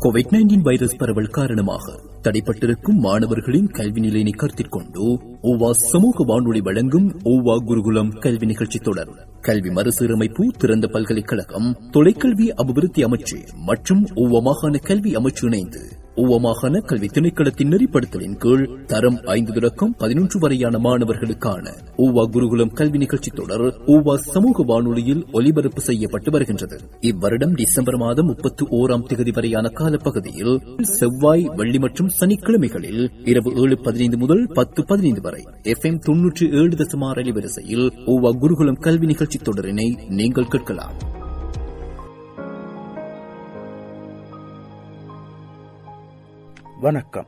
Covid nineteen virus பரவல் காரணமாக தடைப்பட்டிருக்கும் மாணவர்களின் கல்வி நிலையினை கருத்தில் கொண்டு ஓவா சமூக வானொலி வழங்கும் ஓவா குருகுலம் கல்வி நிகழ்ச்சி தொடர் கல்வி மறுசீரமைப்பு திறந்த பல்கலைக்கழகம் தொலைக்கல்வி அபிவிருத்தி அமைச்சு மற்றும் ஓவா மாகாண கல்வி அமைச்சு இணைந்து ஓவா மாகாண கல்வி திணைக்களத்தின் நெறிப்படுத்தலின் கீழ் தரம் ஐந்து தொடக்கம் பதினொன்று வரையான மாணவர்களுக்கான ஓவா குருகுலம் கல்வி நிகழ்ச்சி தொடர் ஓவா சமூக வானொலியில் ஒலிபரப்பு செய்யப்பட்டு வருகின்றது இவ்வருடம் டிசம்பர் மாதம் முப்பத்தி ஓராம் தேதி வரையான காலப்பகுதியில் செவ்வாய் வெள்ளி மற்றும் சனிக்கிழமைகளில் இரவு ஏழு பதினைந்து முதல் பத்து பதினைந்து வரை எஃப் எம் தொன்னூற்றி ஏழு தசமார் அலைவரிசையில் ஓவா குருகுலம் கல்வி நிகழ்ச்சி தொடரினை நீங்கள் கேட்கலாம் வணக்கம்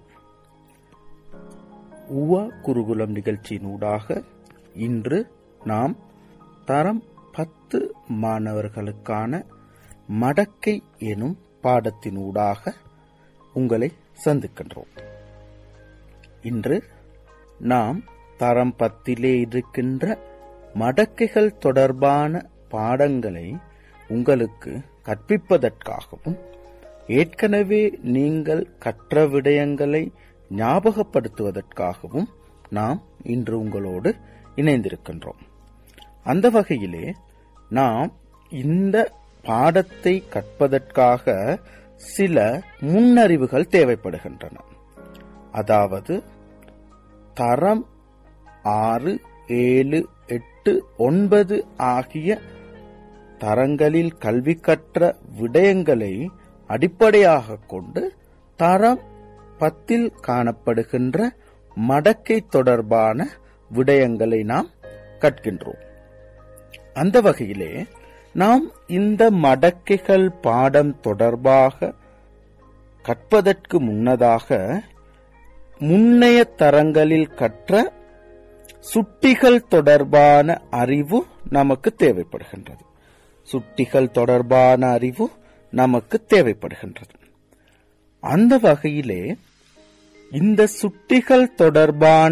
உவா குருகுலம் நிகழ்ச்சியினூடாக இன்று நாம் தரம் பத்து மாணவர்களுக்கான மடக்கை எனும் பாடத்தினூடாக உங்களை சந்திக்கின்றோம் இன்று நாம் தரம் பத்திலே இருக்கின்ற மடக்கைகள் தொடர்பான பாடங்களை உங்களுக்கு கற்பிப்பதற்காகவும் ஏற்கனவே நீங்கள் கற்ற விடயங்களை ஞாபகப்படுத்துவதற்காகவும் நாம் இன்று உங்களோடு இணைந்திருக்கின்றோம் அந்த வகையிலே நாம் இந்த பாடத்தை கற்பதற்காக சில முன்னறிவுகள் தேவைப்படுகின்றன அதாவது தரம் ஆறு ஏழு எட்டு ஒன்பது ஆகிய தரங்களில் கல்வி கற்ற விடயங்களை அடிப்படையாக கொண்டு தரம் பத்தில் காணப்படுகின்ற மடக்கை தொடர்பான விடயங்களை நாம் கற்கின்றோம் அந்த வகையிலே நாம் இந்த மடக்கைகள் பாடம் தொடர்பாக கற்பதற்கு முன்னதாக முன்னைய தரங்களில் கற்ற சுட்டிகள் தொடர்பான அறிவு நமக்கு தேவைப்படுகின்றது சுட்டிகள் தொடர்பான அறிவு நமக்கு தேவைப்படுகின்றது அந்த வகையிலே இந்த சுட்டிகள் தொடர்பான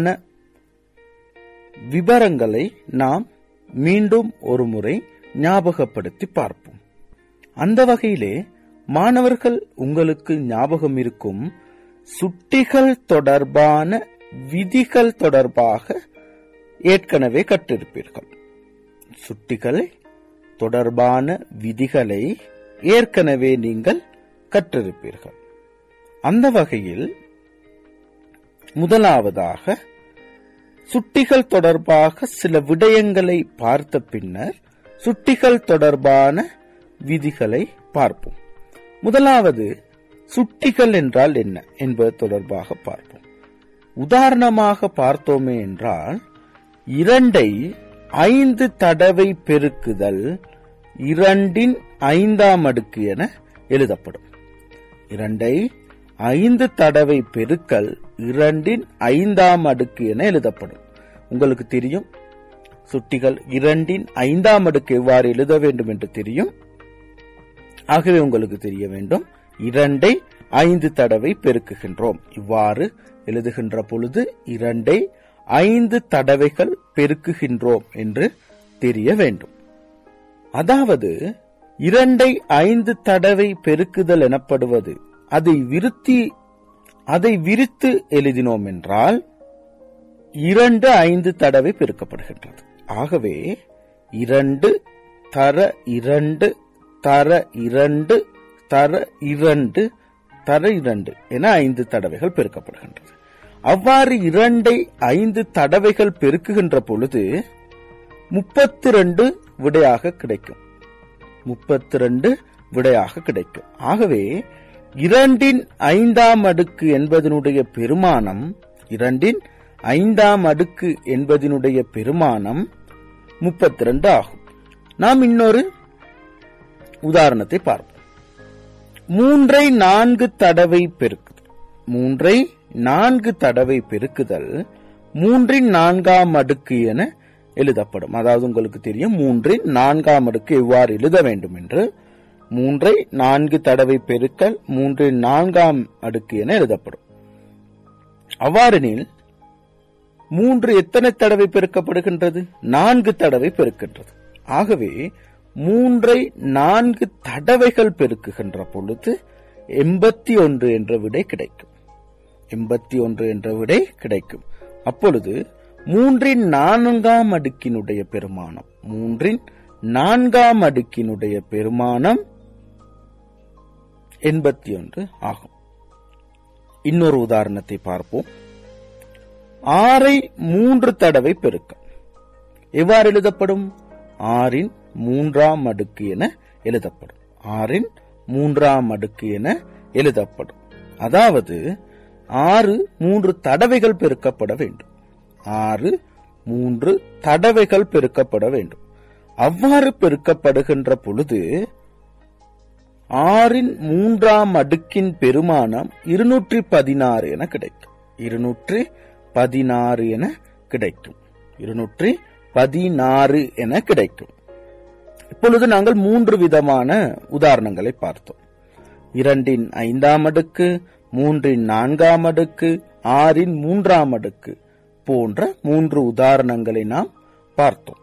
விவரங்களை நாம் மீண்டும் ஒரு முறை ஞாபகப்படுத்தி பார்ப்போம் அந்த வகையிலே மாணவர்கள் உங்களுக்கு ஞாபகம் இருக்கும் சுட்டிகள் தொடர்பான விதிகள் தொடர்பாக ஏற்கனவே கற்றிருப்பீர்கள் சுட்டிகள் தொடர்பான விதிகளை ஏற்கனவே நீங்கள் கற்றிருப்பீர்கள் அந்த வகையில் முதலாவதாக சுட்டிகள் தொடர்பாக சில விடயங்களை பார்த்த பின்னர் சுட்டிகள் தொடர்பான விதிகளை பார்ப்போம் முதலாவது சுட்டிகள் என்றால் என்ன என்பது தொடர்பாக பார்ப்போம் உதாரணமாக பார்த்தோமே என்றால் இரண்டை ஐந்து தடவை பெருக்குதல் இரண்டின் ஐந்தாம் அடுக்கு என எழுதப்படும் இரண்டை ஐந்து தடவை பெருக்கல் இரண்டின் ஐந்தாம் அடுக்கு என எழுதப்படும் உங்களுக்கு தெரியும் சுட்டிகள் இரண்டின் ஐந்தாம் அடுக்கு எவ்வாறு எழுத வேண்டும் என்று தெரியும் ஆகவே உங்களுக்கு தெரிய வேண்டும் இரண்டை ஐந்து தடவை பெருக்குகின்றோம் இவ்வாறு எழுதுகின்ற பொழுது இரண்டை ஐந்து தடவைகள் பெருக்குகின்றோம் என்று தெரிய வேண்டும் அதாவது இரண்டை ஐந்து தடவை பெருக்குதல் எனப்படுவது அதை விருத்தி அதை விரித்து எழுதினோம் என்றால் இரண்டு ஐந்து தடவை பெருக்கப்படுகின்றது ஆகவே இரண்டு தர இரண்டு தர இரண்டு தர இரண்டு தர இரண்டு என ஐந்து தடவைகள் பெருக்கப்படுகின்றது அவ்வாறு இரண்டை ஐந்து தடவைகள் பெருக்குகின்ற பொழுது முப்பத்தி ரெண்டு விடையாக கிடைக்கும் முப்பத்தி ரெண்டு விடையாக கிடைக்கும் ஆகவே இரண்டின் ஐந்தாம் அடுக்கு என்பதனுடைய பெருமானம் இரண்டின் ஐந்தாம் அடுக்கு என்பதனுடைய பெருமானம் முப்பத்தி ரெண்டு ஆகும் நாம் இன்னொரு உதாரணத்தை பார்ப்போம் மூன்றை நான்கு தடவை பெருக்குதல் மூன்றை நான்கு தடவை பெருக்குதல் மூன்றின் நான்காம் அடுக்கு என எழுதப்படும் அதாவது உங்களுக்கு தெரியும் மூன்றின் நான்காம் அடுக்கு எவ்வாறு எழுத வேண்டும் என்று மூன்றை நான்கு தடவை பெருக்கல் மூன்றின் நான்காம் அடுக்கு என எழுதப்படும் அவ்வாறெனில் மூன்று எத்தனை தடவை பெருக்கப்படுகின்றது நான்கு தடவை பெருக்கின்றது ஆகவே மூன்றை நான்கு தடவைகள் பெருக்குகின்ற பொழுது எண்பத்தி ஒன்று என்ற விடை கிடைக்கும் எண்பத்தி ஒன்று என்ற விடை கிடைக்கும் அப்பொழுது மூன்றின் நான்காம் அடுக்கினுடைய பெருமானம் மூன்றின் நான்காம் அடுக்கினுடைய பெருமானம் எண்பத்தி ஒன்று ஆகும் இன்னொரு உதாரணத்தை பார்ப்போம் ஆறை மூன்று தடவை பெருக்கம் எவ்வாறு எழுதப்படும் ஆறின் மூன்றாம் அடுக்கு என எழுதப்படும் ஆறின் மூன்றாம் அடுக்கு என எழுதப்படும் அதாவது ஆறு மூன்று தடவைகள் பெருக்கப்பட வேண்டும் ஆறு மூன்று தடவைகள் பெருக்கப்பட வேண்டும் அவ்வாறு பெருக்கப்படுகின்ற பொழுது ஆறின் மூன்றாம் அடுக்கின் பெருமானம் இருநூற்றி பதினாறு என கிடைக்கும் இருநூற்றி பதினாறு என கிடைக்கும் இருநூற்றி பதினாறு என கிடைக்கும் இப்பொழுது நாங்கள் மூன்று விதமான உதாரணங்களை பார்த்தோம் இரண்டின் ஐந்தாம் அடுக்கு மூன்றின் நான்காம் அடுக்கு ஆறின் மூன்றாம் அடுக்கு போன்ற மூன்று உதாரணங்களை நாம் பார்த்தோம்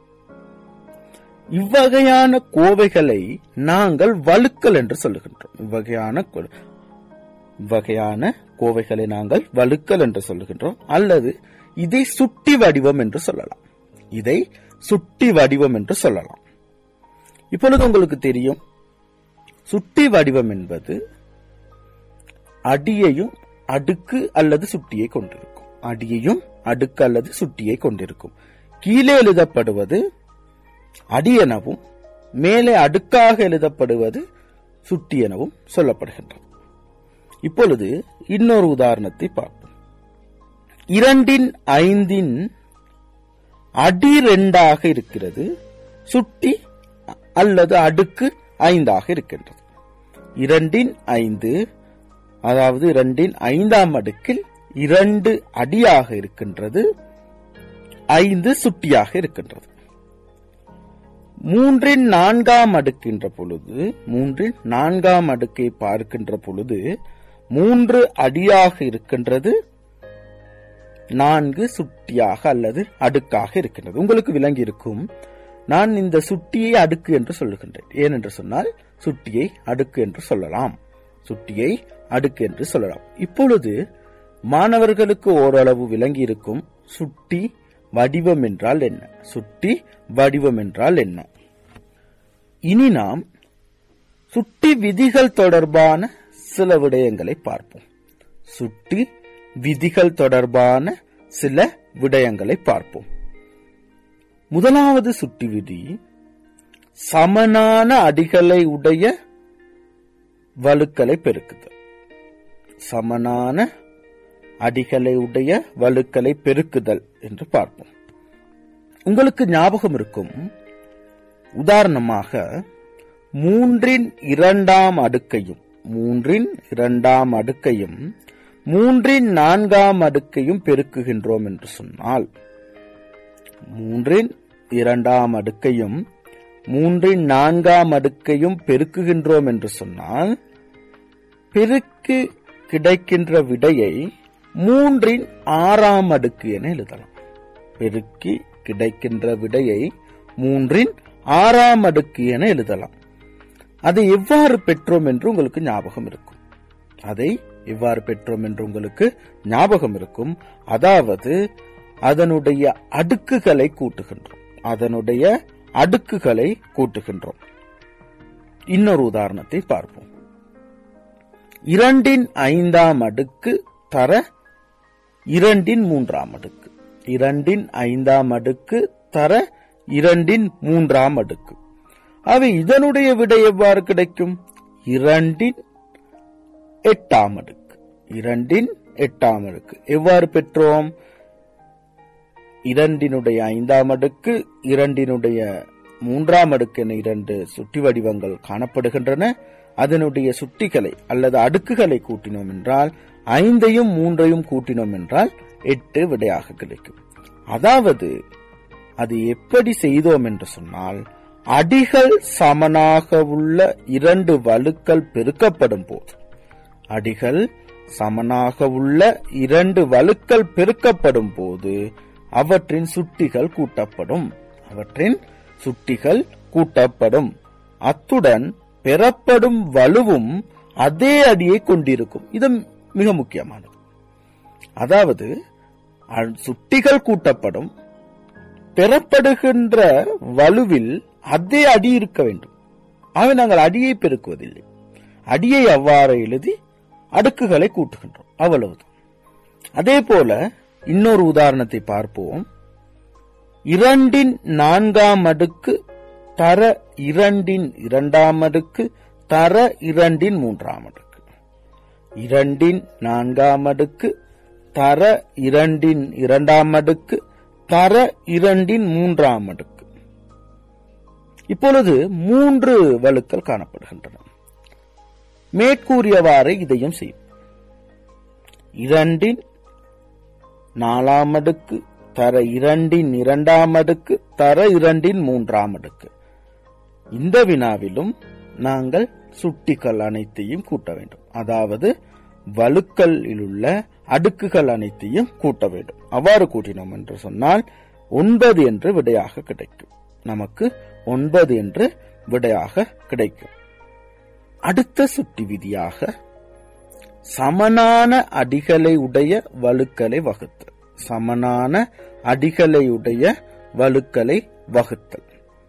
இவ்வகையான கோவைகளை நாங்கள் வழுக்கல் என்று சொல்லுகின்றோம் இவ்வகையான கோ- இவ்வகையான கோவைகளை நாங்கள் வழுக்கல் என்று சொல்லுகின்றோம் அல்லது இதை சுட்டி வடிவம் என்று சொல்லலாம் இதை சுட்டி வடிவம் என்று சொல்லலாம் இப்பொழுது உங்களுக்கு தெரியும் சுட்டி வடிவம் என்பது அடியையும் அடுக்கு அல்லது சுட்டியை கொண்டிருக்கும் அடியையும் அடுக்கு அல்லது சுட்டியை கொண்டிருக்கும் கீழே எழுதப்படுவது அடி எனவும் மேலே அடுக்காக எழுதப்படுவது சுட்டி எனவும் சொல்லப்படுகின்றது இப்பொழுது இன்னொரு உதாரணத்தை பார்ப்போம் இரண்டின் ஐந்தின் அடி ரெண்டாக இருக்கிறது சுட்டி அல்லது அடுக்கு ஐந்தாக இருக்கின்றது இரண்டின் ஐந்து அதாவது இரண்டின் ஐந்தாம் அடுக்கில் இரண்டு அடியாக இருக்கின்றது ஐந்து சுட்டியாக இருக்கின்றது மூன்றின் நான்காம் அடுக்கின்ற பொழுது மூன்றின் நான்காம் அடுக்கை பார்க்கின்ற பொழுது மூன்று அடியாக இருக்கின்றது நான்கு சுட்டியாக அல்லது அடுக்காக இருக்கின்றது உங்களுக்கு விளங்கி இருக்கும் நான் இந்த சுட்டியை அடுக்கு என்று சொல்லுகின்றேன் ஏனென்று சொன்னால் சுட்டியை அடுக்கு என்று சொல்லலாம் சுட்டியை அடுக்கு என்று சொல்லலாம் இப்பொழுது மாணவர்களுக்கு ஓரளவு விளங்கி இருக்கும் சுட்டி வடிவம் என்றால் என்ன சுட்டி வடிவம் என்றால் என்ன இனி நாம் சுட்டி விதிகள் தொடர்பான சில விடயங்களை பார்ப்போம் சுட்டி விதிகள் தொடர்பான சில விடயங்களை பார்ப்போம் முதலாவது சுட்டி விதி சமனான அடிகளை உடைய வலுக்களை பெருக்குதல் சமனான அடிகளை உடைய வலுக்களை பெருக்குதல் என்று பார்ப்போம் உங்களுக்கு ஞாபகம் இருக்கும் உதாரணமாக மூன்றின் இரண்டாம் அடுக்கையும் மூன்றின் இரண்டாம் அடுக்கையும் மூன்றின் நான்காம் அடுக்கையும் பெருக்குகின்றோம் என்று சொன்னால் மூன்றின் இரண்டாம் அடுக்கையும் மூன்றின் நான்காம் அடுக்கையும் பெருக்குகின்றோம் என்று சொன்னால் பெருக்கு கிடைக்கின்ற விடையை மூன்றின் ஆறாம் அடுக்கு என எழுதலாம் பெருக்கி கிடைக்கின்ற விடையை மூன்றின் ஆறாம் அடுக்கு என எழுதலாம் அதை எவ்வாறு பெற்றோம் என்று உங்களுக்கு ஞாபகம் இருக்கும் அதை எவ்வாறு பெற்றோம் என்று உங்களுக்கு ஞாபகம் இருக்கும் அதாவது அதனுடைய அடுக்குகளை கூட்டுகின்றோம் அதனுடைய அடுக்குகளை கூட்டுகின்றோம் இன்னொரு உதாரணத்தை பார்ப்போம் இரண்டின் ஐந்தாம் அடுக்கு தர இரண்டின் மூன்றாம் அடுக்கு இரண்டின் ஐந்தாம் அடுக்கு தர இரண்டின் மூன்றாம் அடுக்கு அவை இதனுடைய விடை எவ்வாறு கிடைக்கும் இரண்டின் எட்டாம் அடுக்கு இரண்டின் எட்டாம் அடுக்கு எவ்வாறு பெற்றோம் இரண்டினுடைய ஐந்தாம் அடுக்கு இரண்டினுடைய மூன்றாம் அடுக்கு என இரண்டு சுட்டி வடிவங்கள் காணப்படுகின்றன அதனுடைய சுட்டிகளை அல்லது அடுக்குகளை கூட்டினோம் என்றால் ஐந்தையும் மூன்றையும் கூட்டினோம் என்றால் எட்டு விடையாக கிடைக்கும் அதாவது அது எப்படி செய்தோம் என்று சொன்னால் அடிகள் சமனாக உள்ள இரண்டு வலுக்கள் பெருக்கப்படும் போது அடிகள் சமனாக உள்ள இரண்டு வலுக்கள் பெருக்கப்படும் போது அவற்றின் சுட்டிகள் கூட்டப்படும் அவற்றின் சுட்டிகள் கூட்டப்படும் அத்துடன் பெறப்படும் வலுவும் அதே அடியை கொண்டிருக்கும் இது மிக முக்கியமானது அதாவது அ- சுட்டிகள் கூட்டப்படும் பெறப்படுகின்ற வலுவில் அதே அடி இருக்க வேண்டும் ஆகவே நாங்கள் அடியை பெருக்குவதில்லை அடியை அவ்வாறு எழுதி அடுக்குகளை கூட்டுகின்றோம் அவ்வளவுதான் அதே போல இன்னொரு உதாரணத்தை பார்ப்போம் இரண்டின் நான்காம் அடுக்கு தர இரண்டின் இரண்டாம் அடுக்கு தர இரண்டின் மூன்றாம் அடுக்கு இரண்டின் நான்காம் அடுக்கு தர இரண்டின் இரண்டாம் அடுக்கு தர இரண்டின் மூன்றாம் அடுக்கு இப்பொழுது மூன்று வழுக்கள் காணப்படுகின்றன மேற்கூறியவாறு இதையும் செய்யும் இரண்டின் நாலாம் அடுக்கு தர இரண்டின் இரண்டாம் அடுக்கு தர இரண்டின் மூன்றாம் அடுக்கு இந்த வினாவிலும் நாங்கள் சுட்டிகள் அனைத்தையும் கூட்ட வேண்டும் அதாவது வழுக்களில் உள்ள அடுக்குகள் அனைத்தையும் கூட்ட வேண்டும் அவ்வாறு கூட்டினோம் என்று சொன்னால் ஒன்பது என்று விடையாக கிடைக்கும் நமக்கு ஒன்பது என்று விடையாக கிடைக்கும் அடுத்த சுட்டி விதியாக சமனான அடிகளை உடைய வழுக்களை வகுத்தல் சமனான அடிகளை உடைய வழுக்களை வகுத்தல்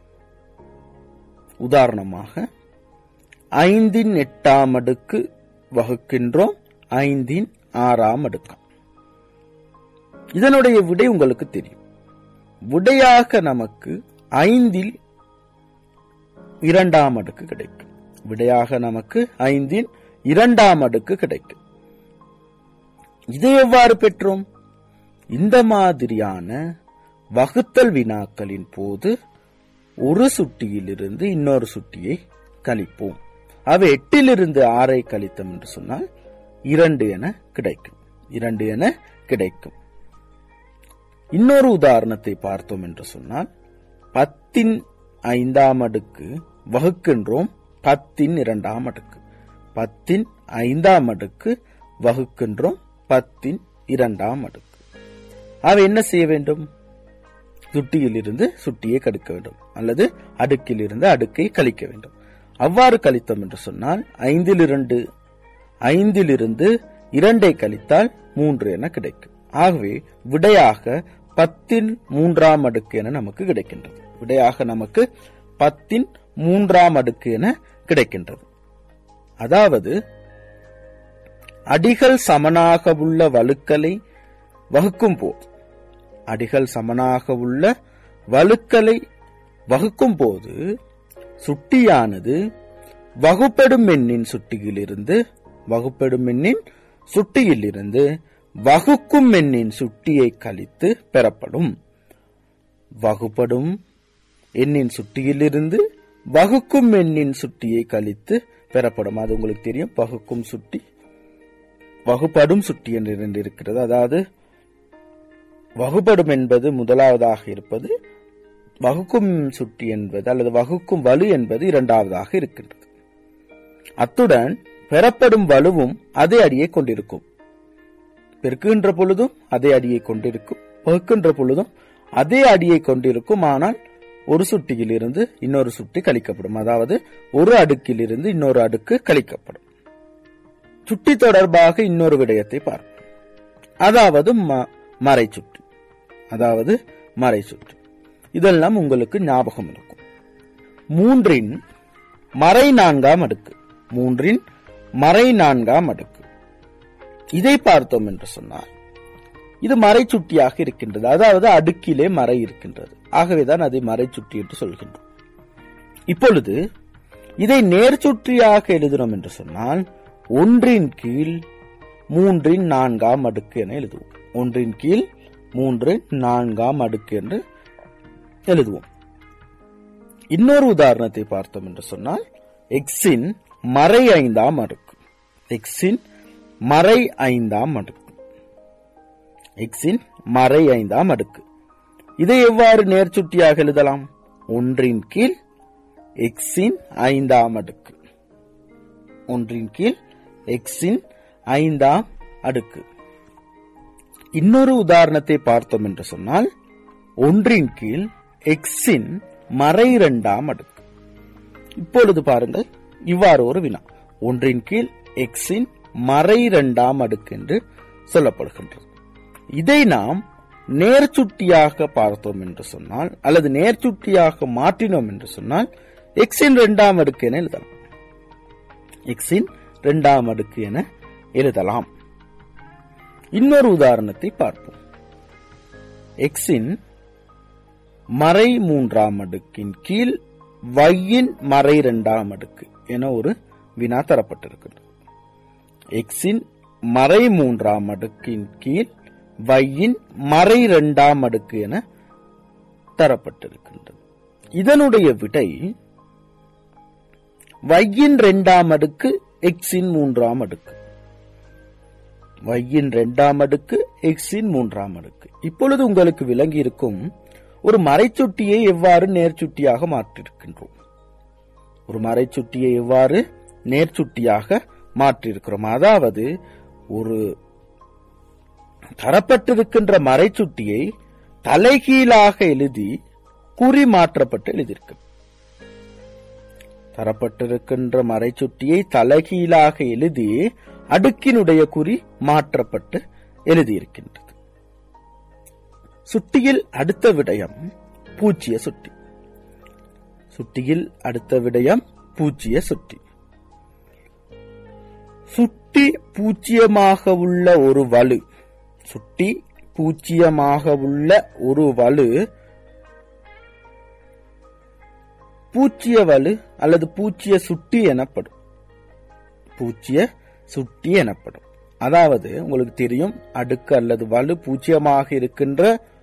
உதாரணமாக ஐந்தின் எட்டாம் அடுக்கு வகுக்கின்றோம் ஐந்தின் ஆறாம் அடுக்கம் இதனுடைய விடை உங்களுக்கு தெரியும் விடையாக நமக்கு ஐந்தில் இரண்டாம் அடுக்கு கிடைக்கும் விடையாக நமக்கு ஐந்தின் இரண்டாம் அடுக்கு கிடைக்கும் இதை எவ்வாறு பெற்றோம் இந்த மாதிரியான வகுத்தல் வினாக்களின் போது ஒரு சுட்டியிலிருந்து இன்னொரு சுட்டியை கழிப்போம் அவை எட்டிலிருந்து ஆறை கழித்தோம் என்று சொன்னால் இரண்டு என கிடைக்கும் இரண்டு என கிடைக்கும் இன்னொரு உதாரணத்தை பார்த்தோம் என்று சொன்னால் பத்தின் ஐந்தாம் அடுக்கு வகுக்கின்றோம் பத்தின் இரண்டாம் அடுக்கு பத்தின் ஐந்தாம் அடுக்கு வகுக்கின்றோம் பத்தின் இரண்டாம் அடுக்கு அவை என்ன செய்ய வேண்டும் சுட்டியில் இருந்து சுட்டியை கழிக்க வேண்டும் அல்லது அடுக்கில் இருந்து அடுக்கை கழிக்க வேண்டும் அவ்வாறு கழித்தோம் என்று சொன்னால் ஐந்தில் இரண்டு ஐந்திலிருந்து இரண்டை கழித்தால் மூன்று என கிடைக்கும் ஆகவே விடையாக பத்தின் மூன்றாம் அடுக்கு என நமக்கு கிடைக்கின்றது விடையாக நமக்கு பத்தின் மூன்றாம் அடுக்கு என கிடைக்கின்றது அதாவது அடிகள் சமனாக உள்ள வழுக்களை வகுக்கும் போது அடிகள் சமனாக உள்ள வழுக்களை வகுக்கும் போது சுட்டியானது வகுப்படும் எண்ணின் சுட்டியிலிருந்து வகுப்படும் எண்ணின் சுட்டியிலிருந்து வகுக்கும் எண்ணின் சுட்டியை கழித்து பெறப்படும் வகுப்படும் எண்ணின் சுட்டியிலிருந்து வகுக்கும் எண்ணின் சுட்டியை கழித்து பெறப்படும் அது உங்களுக்கு தெரியும் வகுக்கும் சுட்டி வகுப்படும் சுட்டி என்று இரண்டு இருக்கிறது அதாவது வகுப்படும் என்பது முதலாவதாக இருப்பது வகுக்கும் சுட்டி என்பது அல்லது வகுக்கும் வலு என்பது இரண்டாவதாக இருக்கின்றது அத்துடன் பெறப்படும் வலுவும் அதே அடியை கொண்டிருக்கும் பெருக்குகின்ற பொழுதும் அதே அடியை கொண்டிருக்கும் வகுக்கின்ற பொழுதும் அதே அடியை கொண்டிருக்கும் ஆனால் ஒரு சுட்டியிலிருந்து இன்னொரு சுட்டி கழிக்கப்படும் அதாவது ஒரு அடுக்கிலிருந்து இன்னொரு அடுக்கு கழிக்கப்படும் சுட்டி தொடர்பாக இன்னொரு விடயத்தை பார்ப்போம் அதாவது ம- மறை சுட்டி அதாவது மறை சுட்டி இதெல்லாம் உங்களுக்கு ஞாபகம் இருக்கும் மூன்றின் மறை நான்காம் அடுக்கு மூன்றின் மறை நான்காம் அடுக்கு இதை பார்த்தோம் என்று சொன்னால் இது மறை சுட்டியாக இருக்கின்றது அதாவது அடுக்கிலே மறை இருக்கின்றது ஆகவேதான் அதை மறை சுட்டி என்று சொல்கின்றோம் இப்பொழுது இதை நேர்ச்சுற்றியாக எழுதினோம் என்று சொன்னால் ஒன்றின் கீழ் மூன்றின் நான்காம் அடுக்கு என எழுதுவோம் ஒன்றின் கீழ் மூன்று நான்காம் அடுக்கு என்று எழுதுவோம் இன்னொரு உதாரணத்தை பார்த்தோம் என்று சொன்னால் எக்ஸின் மறை ஐந்தாம் அடுக்கு எக்ஸின் மறை ஐந்தாம் அடுக்கு எக்ஸின் மறை ஐந்தாம் அடுக்கு இதை எவ்வாறு நேர்ச்சுட்டியாக எழுதலாம் ஒன்றின் கீழ் எக்ஸின் ஐந்தாம் அடுக்கு ஒன்றின் கீழ் எக்ஸின் ஐந்தாம் அடுக்கு இன்னொரு உதாரணத்தை பார்த்தோம் என்று சொன்னால் ஒன்றின் கீழ் எக்ஸின் மறை இரண்டாம் அடுக்கு இப்பொழுது பாருங்கள் இவ்வாறு ஒரு வினா ஒன்றின் கீழ் எக்ஸின் மறை இரண்டாம் அடுக்கு என்று சொல்லப்படுகின்றது இதை நாம் நேர்ச்சுட்டியாக பார்த்தோம் என்று சொன்னால் அல்லது நேர்ச்சுட்டியாக மாற்றினோம் என்று சொன்னால் எக்ஸின் இரண்டாம் அடுக்கு என எழுதலாம் எக்ஸின் இரண்டாம் அடுக்கு என எழுதலாம் இன்னொரு உதாரணத்தை பார்ப்போம் எக்ஸின் மறை மூன்றாம் அடுக்கின் கீழ் வையின் மறை இரண்டாம் அடுக்கு என ஒரு வினா தரப்பட்டிருக்கிறது எக்ஸின் மறை மூன்றாம் அடுக்கின் கீழ் வையின் மறை இரண்டாம் அடுக்கு என தரப்பட்டிருக்கின்றது இதனுடைய விடை வையின் இரண்டாம் அடுக்கு எக்ஸின் மூன்றாம் அடுக்கு வையின் இரண்டாம் அடுக்கு எக்ஸின் மூன்றாம் அடுக்கு இப்பொழுது உங்களுக்கு விளங்கி இருக்கும் ஒரு மறைச்சுட்டியை எவ்வாறு நேர்ச்சுட்டியாக மாற்றிருக்கின்றோம் ஒரு மறைச்சுட்டியை எவ்வாறு நேர்ச்சுட்டியாக மாற்றிருக்கிறோம் அதாவது ஒரு தரப்பட்டிருக்கின்ற மறைச்சுட்டியை தலைகீழாக எழுதி குறி மாற்றப்பட்டு எழுதியிருக்கு தரப்பட்டிருக்கின்ற மறைச்சுட்டியை தலைகீழாக எழுதி அடுக்கினுடைய குறி மாற்றப்பட்டு எழுதியிருக்கின்றது சுட்டியில் அடுத்த விடயம் பூச்சிய சுட்டி சுட்டியில் அடுத்த விடயம் பூச்சிய சுட்டி சுட்டி பூச்சியமாக உள்ள ஒரு வலு சுட்டி பூச்சியமாக உள்ள ஒரு வலு பூச்சிய வலு அல்லது பூச்சிய சுட்டி எனப்படும் பூச்சிய சுட்டி எனப்படும் அதாவது உங்களுக்கு தெரியும் அடுக்கு அல்லது வலு பூச்சியமாக இருக்கின்ற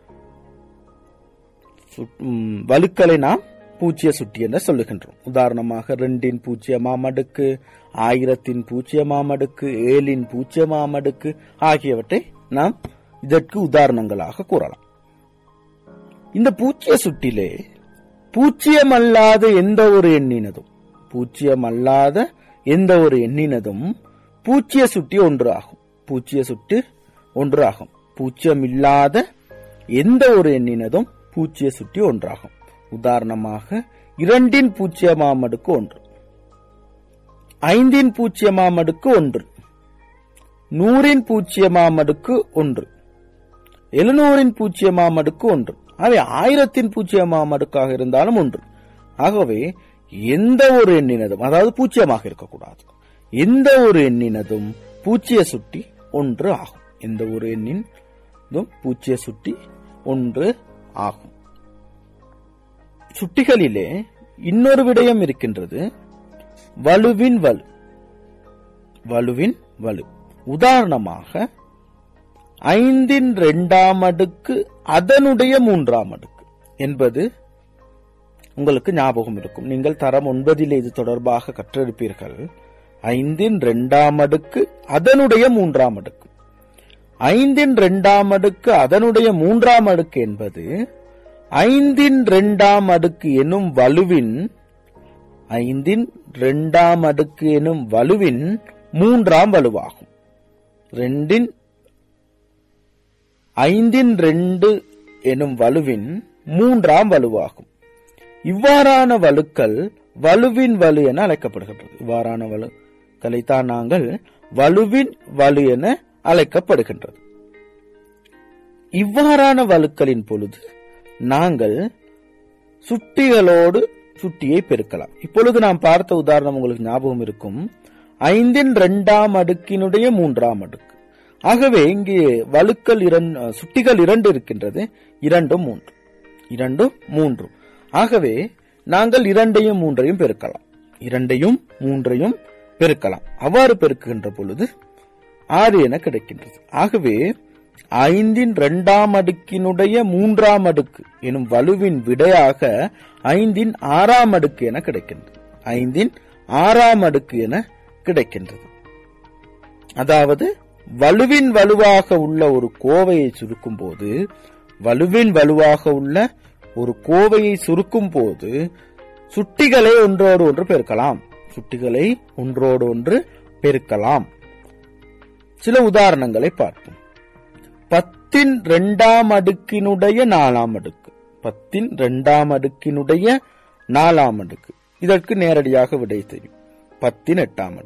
சுட்- ம், வலுக்களை நாம் பூச்சிய சுட்டி என்று சொல்லுகின்றோம் உதாரணமாக ரெண்டின் பூச்சியமாம் அடுக்கு ஆயிரத்தின் பூச்சியமாம் அடுக்கு ஏழின் பூச்சியமாம் அடுக்கு ஆகியவற்றை நாம் இதற்கு உதாரணங்களாக கூறலாம் இந்த பூச்சிய சுட்டிலே பூச்சியமல்லாத எந்த ஒரு எண்ணினதும் பூச்சியமல்லாத எந்த ஒரு எண்ணினதும் பூச்சிய சுட்டி ஒன்று ஆகும் பூச்சிய சுட்டு ஒன்று ஆகும் பூச்சியமில்லாத எந்த ஒரு எண்ணினதும் பூச்சிய சுட்டி ஒன்றாகும் உதாரணமாக இரண்டின் பூச்சியமாம் அடுக்கு ஒன்று ஐந்தின் பூச்சியமாம் அடுக்கு ஒன்று நூறின் பூச்சியமாம் அடுக்கு ஒன்று எழுநூறின் பூச்சியமாம் அடுக்கு ஒன்று அவை ஆயிரத்தின் பூச்சியமாம் அடுக்காக இருந்தாலும் ஒன்று ஆகவே எந்த ஒரு எண்ணினதும் அதாவது பூச்சியமாக இருக்கக்கூடாது எந்த ஒரு எண்ணினதும் பூச்சிய சுட்டி ஒன்று ஆகும் எந்த ஒரு எண்ணினதும் பூச்சிய சுட்டி ஒன்று ஆகும் சுட்டிகளிலே இன்னொரு விடயம் இருக்கின்றது வலுவின் வலு வலுவின் வலு உதாரணமாக ஐந்தின் இரண்டாம் அடுக்கு அதனுடைய மூன்றாம் அடுக்கு என்பது உங்களுக்கு ஞாபகம் இருக்கும் நீங்கள் தரம் ஒன்பதில் இது தொடர்பாக கற்றெடுப்பீர்கள் ஐந்தின் இரண்டாம் அடுக்கு அதனுடைய மூன்றாம் அடுக்கு ஐந்தின் இரண்டாம் அடுக்கு அதனுடைய மூன்றாம் அடுக்கு என்பது ஐந்தின் இரண்டாம் அடுக்கு எனும் வலுவின் ஐந்தின் இரண்டாம் அடுக்கு எனும் வலுவின் மூன்றாம் வலுவாகும் ரெண்டின் ஐந்தின் ரெண்டு எனும் வலுவின் மூன்றாம் வலுவாகும் இவ்வாறான வலுக்கள் வலுவின் வலு என அழைக்கப்படுகின்றது இவ்வாறான வலுக்களைத்தான் நாங்கள் வலுவின் வலு என அழைக்கப்படுகின்றது இவ்வாறான வலுக்களின் பொழுது நாங்கள் சுட்டிகளோடு சுட்டியை பெருக்கலாம் இப்பொழுது நாம் பார்த்த உதாரணம் உங்களுக்கு ஞாபகம் இருக்கும் ஐந்தின் இரண்டாம் அடுக்கினுடைய மூன்றாம் அடுக்கு ஆகவே இங்கே வலுக்கள் இரண்டு சுட்டிகள் இரண்டு இருக்கின்றது இரண்டும் மூன்று இரண்டும் மூன்று ஆகவே நாங்கள் இரண்டையும் மூன்றையும் பெருக்கலாம் இரண்டையும் மூன்றையும் பெருக்கலாம் அவ்வாறு பெருக்குகின்ற பொழுது ஆறு என கிடைக்கின்றது ஆகவே ஐந்தின் இரண்டாம் அடுக்கினுடைய மூன்றாம் அடுக்கு எனும் வலுவின் விடையாக ஐந்தின் ஆறாம் அடுக்கு என கிடைக்கின்றது ஐந்தின் ஆறாம் அடுக்கு என கிடைக்கின்றது அதாவது வலுவின் வலுவாக உள்ள ஒரு கோவையை சுருக்கும் போது வலுவின் வலுவாக உள்ள ஒரு கோவையை சுருக்கும் போது சுட்டிகளை ஒன்றோடு ஒன்று பெருக்கலாம் சுட்டிகளை ஒன்றோடு ஒன்று பெருக்கலாம் சில உதாரணங்களை பார்ப்போம் பத்தின் இரண்டாம் அடுக்கினுடைய நாலாம் அடுக்கு பத்தின் இரண்டாம் அடுக்கினுடைய நாலாம் அடுக்கு இதற்கு நேரடியாக விடை தெரியும் பத்தின் எட்டாம் அடுக்கு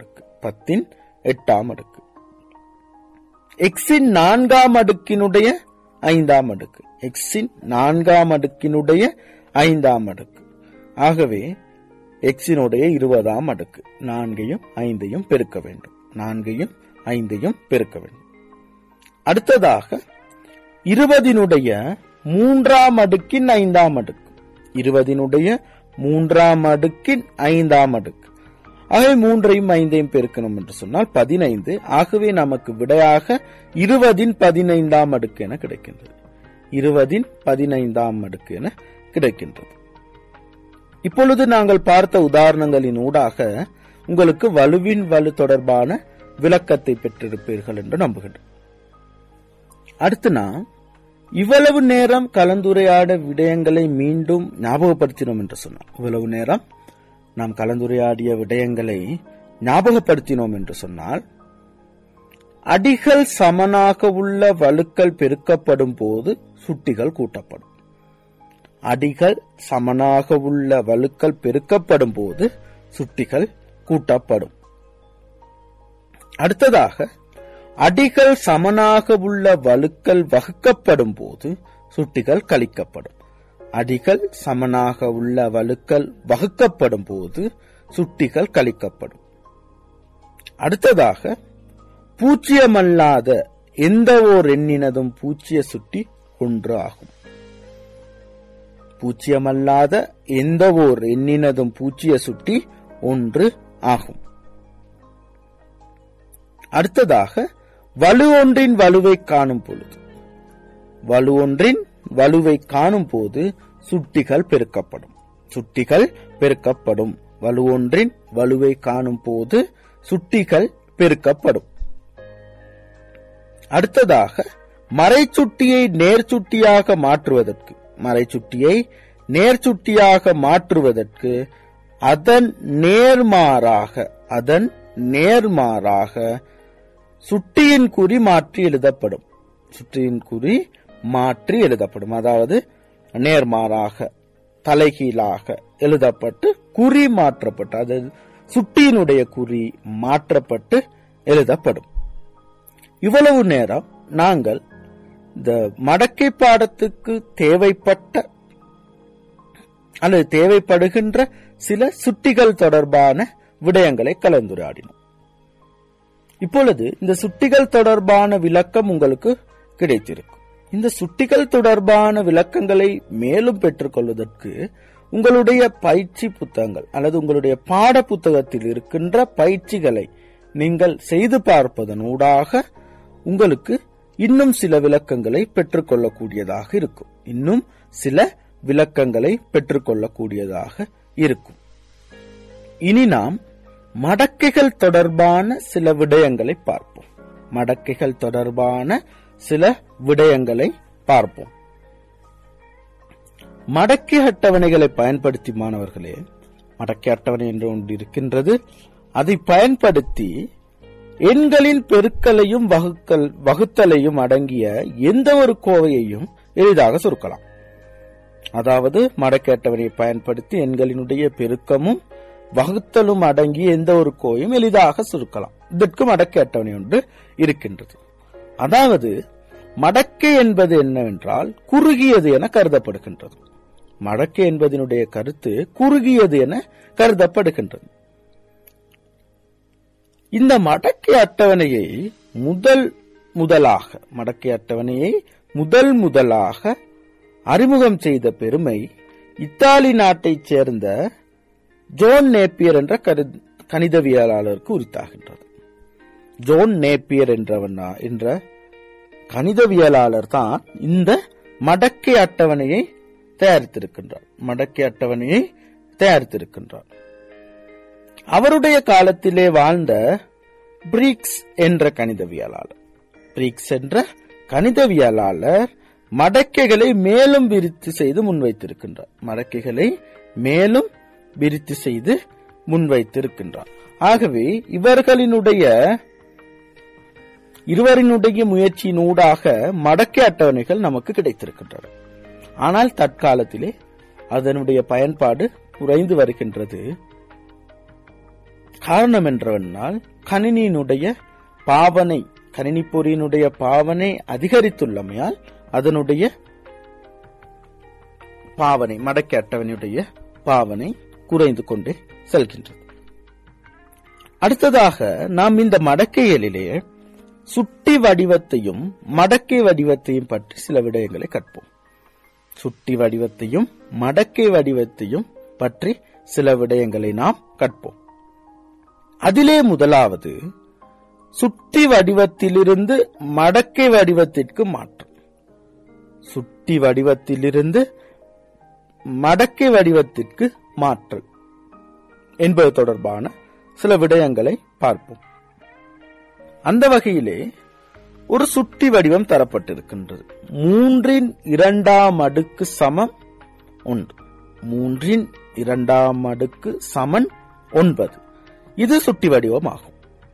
பத்தின் எட்டாம் அடுக்கு எக்ஸின் நான்காம் அடுக்கினுடைய ஐந்தாம் அடுக்கு எக்ஸின் நான்காம் அடுக்கினுடைய ஐந்தாம் அடுக்கு ஆகவே எக்ஸினுடைய இருபதாம் அடுக்கு நான்கையும் ஐந்தையும் பெருக்க வேண்டும் நான்கையும் ஐந்தையும் பெருக்க வேண்டும் அடுத்ததாக இருபதினுடைய மூன்றாம் அடுக்கின் ஐந்தாம் அடுக்கு இருபதினுடைய மூன்றாம் அடுக்கின் ஐந்தாம் அடுக்கு ஆகவே மூன்றையும் ஐந்தையும் பெருக்கணும் என்று சொன்னால் பதினைந்து ஆகவே நமக்கு விடையாக இருபதின் பதினைந்தாம் அடுக்கு என கிடைக்கின்றது இருபதின் பதினைந்தாம் அடுக்கு என கிடைக்கின்றது இப்பொழுது நாங்கள் பார்த்த உதாரணங்களின் ஊடாக உங்களுக்கு வலுவின் வலு தொடர்பான விளக்கத்தை பெற்றிருப்பீர்கள் என்று நம்புகின்றேன் அடுத்து நாம் இவ்வளவு நேரம் கலந்துரையாட விடயங்களை மீண்டும் ஞாபகப்படுத்தினோம் என்று சொன்னோம் இவ்வளவு நேரம் நாம் கலந்துரையாடிய விடயங்களை ஞாபகப்படுத்தினோம் என்று சொன்னால் அடிகள் சமனாக உள்ள வலுக்கள் பெருக்கப்படும் போது சுட்டிகள் கூட்டப்படும் அடிகள் சமனாக உள்ள வலுக்கள் பெருக்கப்படும் போது சுட்டிகள் கூட்டப்படும் அடுத்ததாக அடிகள் சமனாக உள்ள வலுக்கள் வகுக்கப்படும் போது சுட்டிகள் கழிக்கப்படும் அடிகள் சமனாக உள்ள வலுக்கள் வகுக்கப்படும் போது சுட்டிகள் கழிக்கப்படும் அடுத்ததாக பூச்சியமல்லாத எந்த ஓர் எண்ணினதும் பூச்சிய சுட்டி ஒன்று ஆகும் பூச்சியமல்லாத எந்த ஓர் எண்ணினதும் பூச்சிய சுட்டி ஒன்று ஆகும் அடுத்ததாக வலு ஒன்றின் வலுவை காணும் பொழுது வலு ஒன்றின் வலுவை காணும் போது சுட்டிகள் பெருக்கப்படும் சுட்டிகள் பெருக்கப்படும் வலு ஒன்றின் வலுவை காணும் போது சுட்டிகள் பெருக்கப்படும் அடுத்ததாக மறைச்சுட்டியை நேர்ச்சுட்டியாக மாற்றுவதற்கு மறைச்சுட்டியை நேர்ச்சுட்டியாக மாற்றுவதற்கு அதன் நேர்மாறாக அதன் நேர்மாறாக சுட்டியின் குறி மாற்றி எழுதப்படும் சுட்டியின் குறி மாற்றி எழுதப்படும் அதாவது நேர்மாறாக தலைகீழாக எழுதப்பட்டு குறி மாற்றப்பட்டு அது சுட்டியினுடைய குறி மாற்றப்பட்டு எழுதப்படும் இவ்வளவு நேரம் நாங்கள் இந்த மடக்கை பாடத்துக்கு தேவைப்பட்ட அல்லது தேவைப்படுகின்ற சில சுட்டிகள் தொடர்பான விடயங்களை கலந்துரையாடினோம் இப்பொழுது இந்த சுட்டிகள் தொடர்பான விளக்கம் உங்களுக்கு கிடைத்திருக்கும் இந்த சுட்டிகள் தொடர்பான விளக்கங்களை மேலும் பெற்றுக்கொள்வதற்கு உங்களுடைய பயிற்சி புத்தகங்கள் அல்லது உங்களுடைய பாட புத்தகத்தில் இருக்கின்ற பயிற்சிகளை நீங்கள் செய்து பார்ப்பதன் ஊடாக உங்களுக்கு இன்னும் சில விளக்கங்களை பெற்றுக்கொள்ளக்கூடியதாக இருக்கும் இன்னும் சில விளக்கங்களை பெற்றுக்கொள்ளக்கூடியதாக இருக்கும் இனி நாம் மடக்கைகள் தொடர்பான சில விடயங்களை பார்ப்போம் மடக்கைகள் தொடர்பான சில விடயங்களை பார்ப்போம் மடக்கை அட்டவணைகளை பயன்படுத்தி மாணவர்களே மடக்கை அட்டவணை என்று ஒன்று இருக்கின்றது அதை பயன்படுத்தி எண்களின் பெருக்கலையும் வகுக்கல் வகுத்தலையும் அடங்கிய எந்த ஒரு கோவையையும் எளிதாக சுருக்கலாம் அதாவது மடக்கை அட்டவணையை பயன்படுத்தி எண்களினுடைய பெருக்கமும் வகுத்தலும் அடங்கிய எந்த ஒரு கோவையும் எளிதாக சுருக்கலாம் இதற்கு மடக்கை அட்டவணை ஒன்று இருக்கின்றது அதாவது மடக்கை என்பது என்னவென்றால் குறுகியது என கருதப்படுகின்றது மடக்கை என்பதனுடைய கருத்து குறுகியது என கருதப்படுகின்றது இந்த மடக்கை அட்டவணையை முதல் முதலாக மடக்கை அட்டவணையை முதல் முதலாக அறிமுகம் செய்த பெருமை இத்தாலி நாட்டைச் சேர்ந்த ஜோன் நேப்பியர் என்ற கரு- கணிதவியலாளருக்கு உரித்தாகின்றது ஜோன் நேப்பியர் என்றவன் என்ற கணிதவியலாளர் தான் இந்த மடக்கை அட்டவணையை தயாரித்திருக்கின்றார் மடக்கை அட்டவணையை தயாரித்திருக்கின்றார் அவருடைய காலத்திலே வாழ்ந்த பிரிக்ஸ் என்ற கணிதவியலாளர் பிரிக்ஸ் என்ற கணிதவியலாளர் மடக்கைகளை மேலும் விரித்து செய்து முன்வைத்திருக்கின்றார் மடக்கைகளை மேலும் விரித்து செய்து முன்வைத்திருக்கின்றார் ஆகவே இவர்களினுடைய இருவரினுடைய முயற்சியினூடாக மடக்கை அட்டவணைகள் நமக்கு கிடைத்திருக்கின்றன ஆனால் தற்காலத்திலே அதனுடைய பயன்பாடு குறைந்து வருகின்றது காரணம் என்றவென்றால் கணினியினுடைய பாவனை கணினி பொறியினுடைய பாவனை அதிகரித்துள்ளமையால் அதனுடைய பாவனை மடக்கை அட்டவணையுடைய பாவனை குறைந்து கொண்டே செல்கின்றது அடுத்ததாக நாம் இந்த மடக்கையலிலே சுட்டி வடிவத்தையும் மடக்கை வடிவத்தையும் பற்றி சில விடயங்களை கற்போம் சுட்டி வடிவத்தையும் மடக்கை வடிவத்தையும் பற்றி சில விடயங்களை நாம் கற்போம் அதிலே முதலாவது சுட்டி வடிவத்திலிருந்து மடக்கை வடிவத்திற்கு மாற்றம் சுட்டி வடிவத்திலிருந்து மடக்கை வடிவத்திற்கு மாற்றல் என்பது தொடர்பான சில விடயங்களை பார்ப்போம் அந்த வகையிலே ஒரு சுட்டி வடிவம் தரப்பட்டிருக்கின்றது மூன்றின் இரண்டாம் அடுக்கு சமம் ஒன்று மூன்றின் இரண்டாம் அடுக்கு சமன் ஒன்பது இது சுட்டி வடிவமாகும்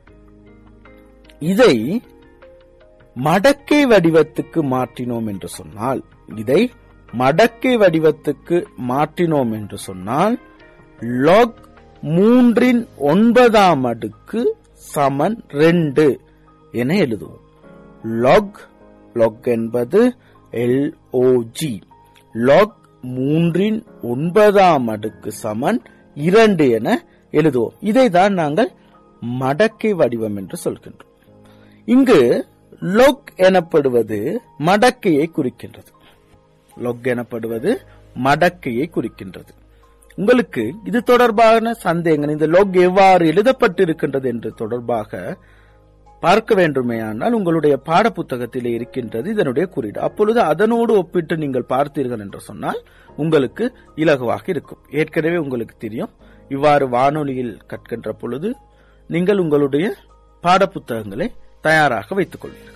இதை மடக்கை வடிவத்துக்கு மாற்றினோம் என்று சொன்னால் இதை மடக்கை வடிவத்துக்கு மாற்றினோம் என்று சொன்னால் log மூன்றின் ஒன்பதாம் அடுக்கு சமன் ரெண்டு என எழுதுவோம் log log என்பது எல்ஓஜி log மூன்றின் ஒன்பதாம் அடுக்கு சமன் இரண்டு என எழுதுவோம் இதைதான் நாங்கள் மடக்கை வடிவம் என்று சொல்கின்றோம் இங்கு log எனப்படுவது மடக்கையை குறிக்கின்றது log எனப்படுவது மடக்கையை குறிக்கின்றது உங்களுக்கு இது தொடர்பான சந்தேகங்கள் இந்த log எவ்வாறு எழுதப்பட்டிருக்கின்றது என்று தொடர்பாக பார்க்க வேண்டுமேயானால் உங்களுடைய பாடப்புத்தகத்திலே இருக்கின்றது இதனுடைய குறியீடு அப்பொழுது அதனோடு ஒப்பிட்டு நீங்கள் பார்த்தீர்கள் என்று சொன்னால் உங்களுக்கு இலகுவாக இருக்கும் ஏற்கனவே உங்களுக்கு தெரியும் இவ்வாறு வானொலியில் கற்கின்ற பொழுது நீங்கள் உங்களுடைய பாடப்புத்தகங்களை தயாராக வைத்துக் கொள்வீர்கள்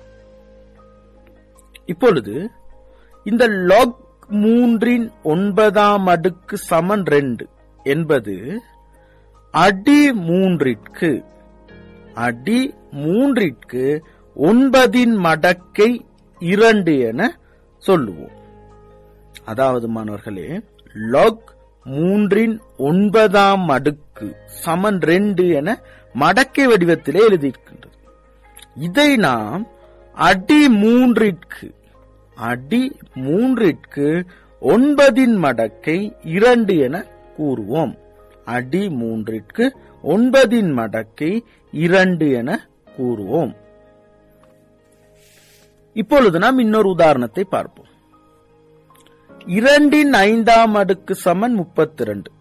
இப்பொழுது இந்த log மூன்றின் ஒன்பதாம் அடுக்கு சமன் ரெண்டு என்பது அடி மூன்றிற்கு அடி மூன்றிற்கு ஒன்பதின் மடக்கை இரண்டு என சொல்லுவோம் அதாவது மாணவர்களே log மூன்றின் ஒன்பதாம் அடுக்கு சமன் ரெண்டு என மடக்கை வடிவத்திலே எழுதியிருக்கின்றது இதை நாம் அடி மூன்றிற்கு அடி மூன்றிற்கு ஒன்பதின் மடக்கை இரண்டு என கூறுவோம் அடி மூன்றிற்கு ஒன்பதின் மடக்கை இரண்டு என கூறுவோம் இப்பொழுது நாம் இன்னொரு உதாரணத்தை பார்ப்போம் இரண்டின் ஐந்தாம் அடுக்கு சமன் முப்பத்தி ரெண்டு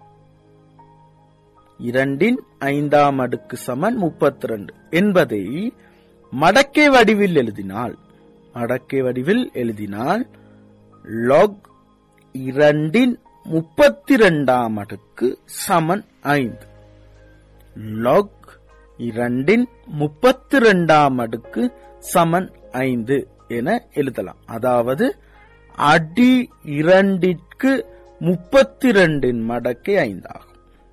இரண்டின் ஐந்தாம் அடுக்கு சமன் முப்பத்தி ரெண்டு என்பதை மடக்கை வடிவில் எழுதினால் மடக்கை வடிவில் எழுதினால் log இரண்டின் முப்பத்தி ரெண்டாம் அடுக்கு சமன் ஐந்து log இரண்டின் முப்பத்தி ரெண்டாம் அடுக்கு சமன் ஐந்து என எழுதலாம் அதாவது அடி இரண்டிற்கு முப்பத்தி ரெண்டின் மடக்கை ஐந்தாகும்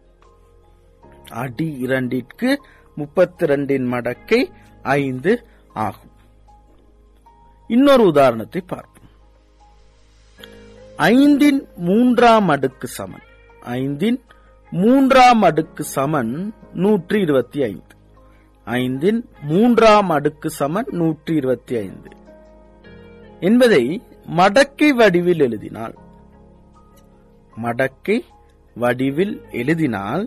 அடி இரண்டிற்கு முப்பத்தி ரெண்டின் மடக்கை ஐந்து ஆகும் இன்னொரு உதாரணத்தை பார்ப்போம் ஐந்தின் மூன்றாம் அடுக்கு சமன் ஐந்தின் மூன்றாம் அடுக்கு சமன் நூற்றி இருபத்தி ஐந்து ஐந்தின் மூன்றாம் அடுக்கு சமன் நூற்றி இருபத்தி ஐந்து என்பதை மடக்கை வடிவில் எழுதினால் மடக்கை வடிவில் எழுதினால்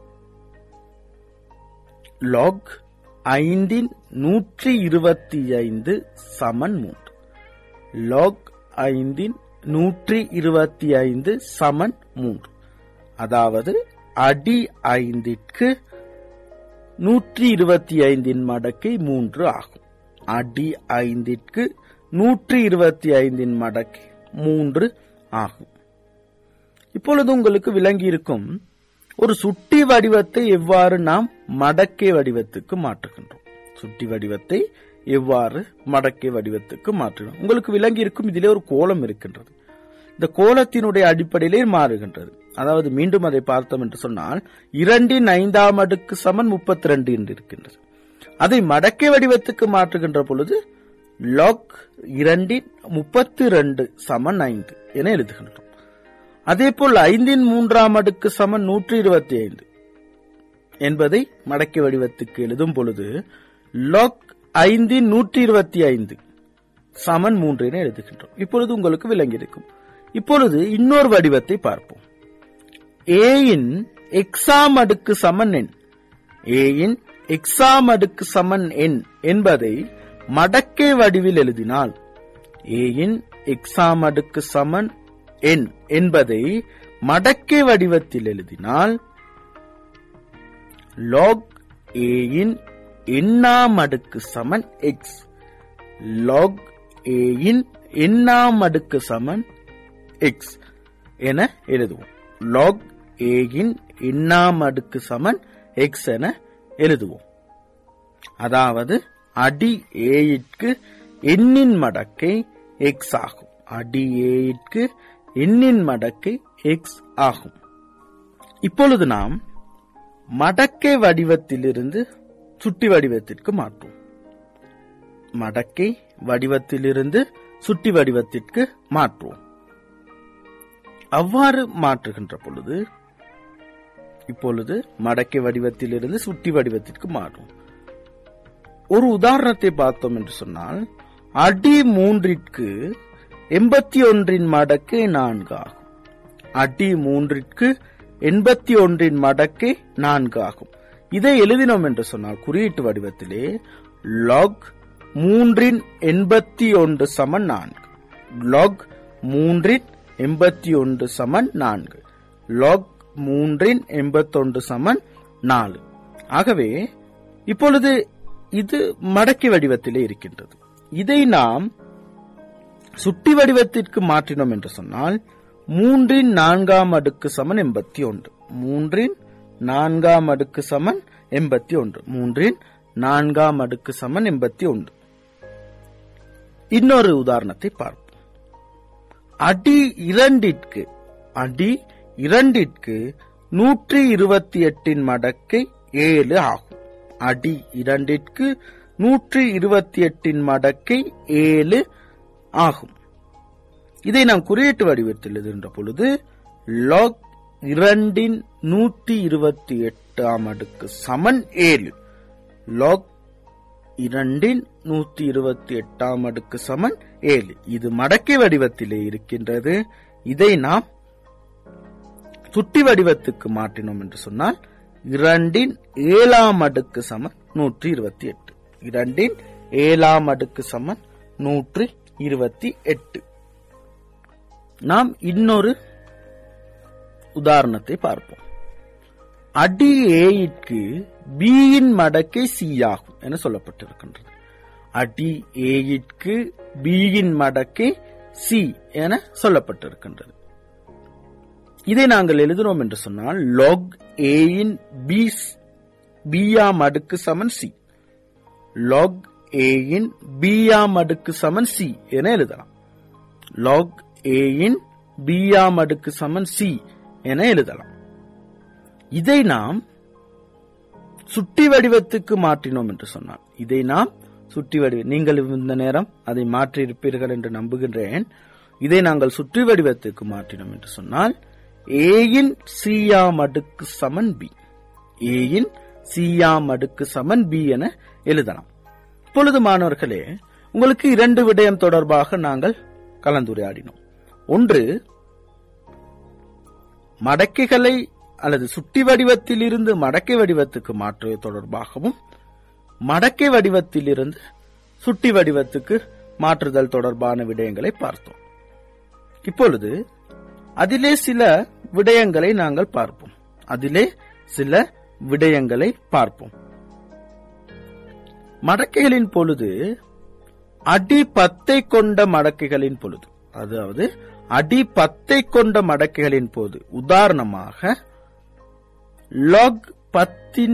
log ஐந்தின் நூற்றி இருபத்தி ஐந்து சமன் மூன்று log ஐந்தின் நூற்றி இருபத்தி ஐந்து சமன் மூன்று அதாவது அடி ஐந்திற்கு நூற்றி இருபத்தி ஐந்தின் மடக்கை மூன்று ஆகும் அடி ஐந்திற்கு நூற்றி இருபத்தி ஐந்தின் மடக்கை மூன்று ஆகும் இப்பொழுது உங்களுக்கு விளங்கி இருக்கும் ஒரு சுட்டி வடிவத்தை எவ்வாறு நாம் மடக்கை வடிவத்துக்கு மாற்றுகின்றோம் சுட்டி வடிவத்தை எவ்வாறு மடக்கை வடிவத்துக்கு மாற்றுகிறோம் உங்களுக்கு விளங்கி இருக்கும் இதிலே ஒரு கோலம் இருக்கின்றது இந்த கோலத்தினுடைய அடிப்படையிலே மாறுகின்றது அதாவது மீண்டும் அதை பார்த்தோம் என்று சொன்னால் இரண்டின் ஐந்தாம் அடுக்கு சமன் முப்பத்தி ரெண்டு என்று இருக்கின்றது அதை மடக்கை வடிவத்துக்கு மாற்றுகின்ற பொழுது லாக் இரண்டின் முப்பத்தி ரெண்டு சமன் ஐந்து என எழுதுகின்றோம் அதே போல் ஐந்தின் மூன்றாம் அடுக்கு சமன் நூற்றி இருபத்தி ஐந்து என்பதை மடக்கை வடிவத்துக்கு எழுதும் பொழுது லாக் ஐந்தின் நூற்றி இருபத்தி ஐந்து சமன் மூன்று என எழுதுகின்றோம் இப்பொழுது உங்களுக்கு விளங்கியிருக்கும் இப்பொழுது இன்னொரு வடிவத்தை பார்ப்போம் ஏயின் எக்ஸாம் அடுக்கு சமன் எண் ஏயின் எக்ஸாம் அடுக்கு சமன் எண் என்பதை மடக்கை வடிவில் எழுதினால் ஏயின் எக்ஸாம் அடுக்கு சமன் எண் என்பதை மடக்கை வடிவத்தில் எழுதினால் லாக் ஏயின் எண்ணாம் அடுக்கு சமன் எக்ஸ் லாக் ஏயின் எண்ணாம் அடுக்கு சமன் எக்ஸ் என எழுதுவோம் லாக் ஏயின் எண்ணாம் அடுக்கு சமன் எக்ஸ் என எழுதுவோம் அதாவது அடி ஏயிற்கு எண்ணின் மடக்கை எக்ஸ் ஆகும் அடி ஏயிற்கு எண்ணின் மடக்கை எக்ஸ் ஆகும் இப்பொழுது நாம் மடக்கை வடிவத்திலிருந்து சுட்டி வடிவத்திற்கு மாற்றுவோம் மடக்கை வடிவத்திலிருந்து சுட்டி வடிவத்திற்கு மாற்றுவோம் அவ்வாறு மாற்றுகின்ற பொழுது இப்பொழுது மடக்கை வடிவத்திலிருந்து சுட்டி வடிவத்திற்கு மாறும் ஒரு உதாரணத்தை பார்த்தோம் என்று சொன்னால் அடி மூன்றிற்கு எண்பத்தி ஒன்றின் மடக்கு நான்கு ஆகும் அடி மூன்றிற்கு எண்பத்தி ஒன்றின் மடக்கு நான்கு ஆகும் இதை எழுதினோம் என்று சொன்னால் குறியீட்டு வடிவத்திலே லாக் மூன்றின் எண்பத்தி ஒன்று சமன் நான்கு லாக் மூன்றின் எண்பத்தி ஒன்று சமன் நான்கு லாக் மூன்றின் எண்பத்தொன்று சமன் நாலு ஆகவே இப்பொழுது இது மடக்கி வடிவத்திலே இருக்கின்றது இதை நாம் சுட்டி வடிவத்திற்கு மாற்றினோம் என்று சொன்னால் மூன்றின் நான்காம் அடுக்கு சமன் எண்பத்தி ஒன்று மூன்றின் நான்காம் அடுக்கு சமன் எண்பத்தி ஒன்று மூன்றின் நான்காம் அடுக்கு சமன் எண்பத்தி ஒன்று இன்னொரு உதாரணத்தை பார்ப்போம் அடி இரண்டிற்கு அடி இரண்டிற்கு நூற்றி இருபத்தி எட்டின் மடக்கை ஏழு ஆகும் அடி இரண்டிற்கு நூற்றி இருபத்தி எட்டின் மடக்கை ஏழு ஆகும் இதை நாம் குறியீட்டு வடிவத்தில் எழுதுகின்ற பொழுது லாக் இரண்டின் நூற்றி இருபத்தி எட்டாம் அடுக்கு சமன் ஏழு லாக் இரண்டின் நூத்தி இருபத்தி எட்டாம் அடுக்கு சமன் ஏழு இது மடக்கை வடிவத்திலே இருக்கின்றது இதை நாம் சுட்டி வடிவத்துக்கு மாற்றினோம் என்று சொன்னால் இரண்டின் ஏழாம் அடுக்கு சமன் நூற்றி இருபத்தி எட்டு இரண்டின் ஏழாம் அடுக்கு சமன் நூற்றி இருபத்தி எட்டு நாம் இன்னொரு உதாரணத்தை பார்ப்போம் அடி ஏயிற்கு பியின் மடக்கை சி ஆகும் என சொல்லப்பட்டிருக்கின்றது அடி ஏயிற்கு பியின் மடக்கை சி என சொல்லப்பட்டிருக்கின்றது இதை நாங்கள் எழுதுகிறோம் என்று சொன்னால் லாக் ஏயின் பி பியாம் அடுக்கு சமன் சி லாக் ஏயின் பியாம் அடுக்கு சமன் சி என எழுதலாம் லாக் ஏயின் பியாம் அடுக்கு சமன் சி என எழுதலாம் இதை நாம் சுட்டி வடிவத்துக்கு மாற்றினோம் என்று சொன்னால் இதை நாம் சுட்டி வடிவ நீங்கள் இந்த நேரம் அதை மாற்றி இருப்பீர்கள் என்று நம்புகின்றேன் இதை நாங்கள் சுற்றி வடிவத்துக்கு மாற்றினோம் என்று சொன்னால் ஏயின் சியாம் அடுக்கு சமன் பி ஏயின் சியாம் அடுக்கு சமன் பி என எழுதலாம் இப்பொழுது மாணவர்களே உங்களுக்கு இரண்டு விடயம் தொடர்பாக நாங்கள் கலந்துரையாடினோம் ஒன்று மடக்கைகளை அல்லது சுட்டி வடிவத்தில் இருந்து மடக்கை வடிவத்துக்கு மாற்றுவது தொடர்பாகவும் மடக்கை வடிவத்தில் இருந்து சுட்டி வடிவத்துக்கு மாற்றுதல் தொடர்பான விடயங்களை பார்த்தோம் இப்பொழுது அதிலே சில விடயங்களை நாங்கள் பார்ப்போம் அதிலே சில விடயங்களை பார்ப்போம் மடக்கைகளின் பொழுது அடி பத்தை கொண்ட மடக்கைகளின் பொழுது அதாவது அடி பத்தை கொண்ட மடக்கைகளின் போது உதாரணமாக லாக் பத்தின்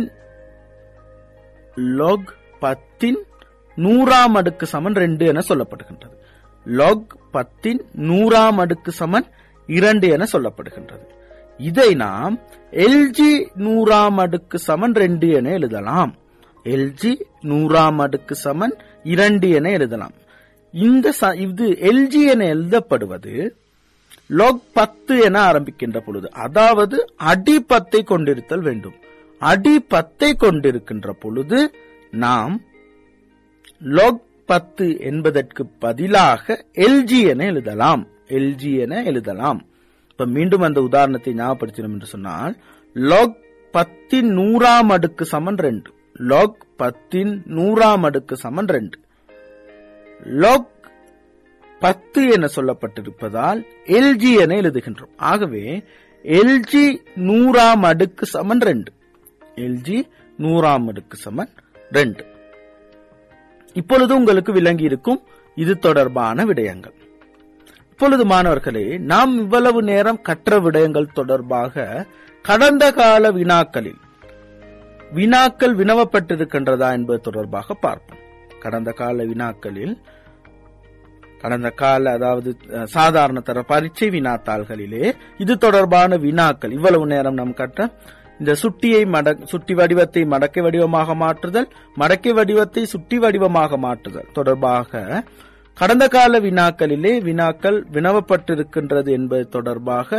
லாக் பத்தின் நூறாம் அடுக்கு சமன் ரெண்டு என சொல்லப்படுகின்றது லாக் பத்தின் நூறாம் அடுக்கு சமன் இரண்டு என சொல்லப்படுகின்றது இதை நாம் எல்ஜி நூறாம் அடுக்கு சமன் ரெண்டு என எழுதலாம் எல்ஜி நூறாம் அடுக்கு சமன் இரண்டு என எழுதலாம் இந்த ச- இது எல்ஜி என எழுதப்படுவது லாக் பத்து என ஆரம்பிக்கின்ற பொழுது அதாவது அடி பத்தை கொண்டிருத்தல் வேண்டும் அடி பத்தை கொண்டிருக்கின்ற பொழுது நாம் log பத்து என்பதற்கு பதிலாக எல்ஜி என எழுதலாம் எல்ஜி என எழுதலாம் இப்ப மீண்டும் அந்த உதாரணத்தை ஞாபகப்படுத்தினோம் என்று சொன்னால் log பத்தின் நூறாம் அடுக்கு சமன் ரெண்டு log பத்தின் நூறாம் அடுக்கு சமன் ரெண்டு log பத்து என சொல்லப்பட்டிருப்பதால் எல்ஜி என எழுதுகின்றோம் ஆகவே எல்ஜி நூறாம் அடுக்கு சமன் ரெண்டு எல்ஜி நூறாம் அடுக்கு சமன் ரெண்டு இப்பொழுது உங்களுக்கு விளங்கி இருக்கும் இது தொடர்பான விடயங்கள் இப்பொழுது மாணவர்களே நாம் இவ்வளவு நேரம் கற்ற விடயங்கள் தொடர்பாக கடந்த கால வினாக்களில் வினாக்கள் வினவப்பட்டிருக்கின்றதா என்பது தொடர்பாக பார்ப்போம் கடந்த கால வினாக்களில் கடந்த கால அதாவது அஹ், சாதாரண தர பரீட்சை வினாத்தாள்களிலே இது தொடர்பான வினாக்கள் இவ்வளவு நேரம் நாம் கற்ற இந்த சுட்டியை மட சுட்டி வடிவத்தை மடக்கை வடிவமாக மாற்றுதல் மடக்கை வடிவத்தை சுட்டி வடிவமாக மாற்றுதல் தொடர்பாக கடந்த கால வினாக்களிலே வினாக்கள் வினவப்பட்டிருக்கின்றது என்பது தொடர்பாக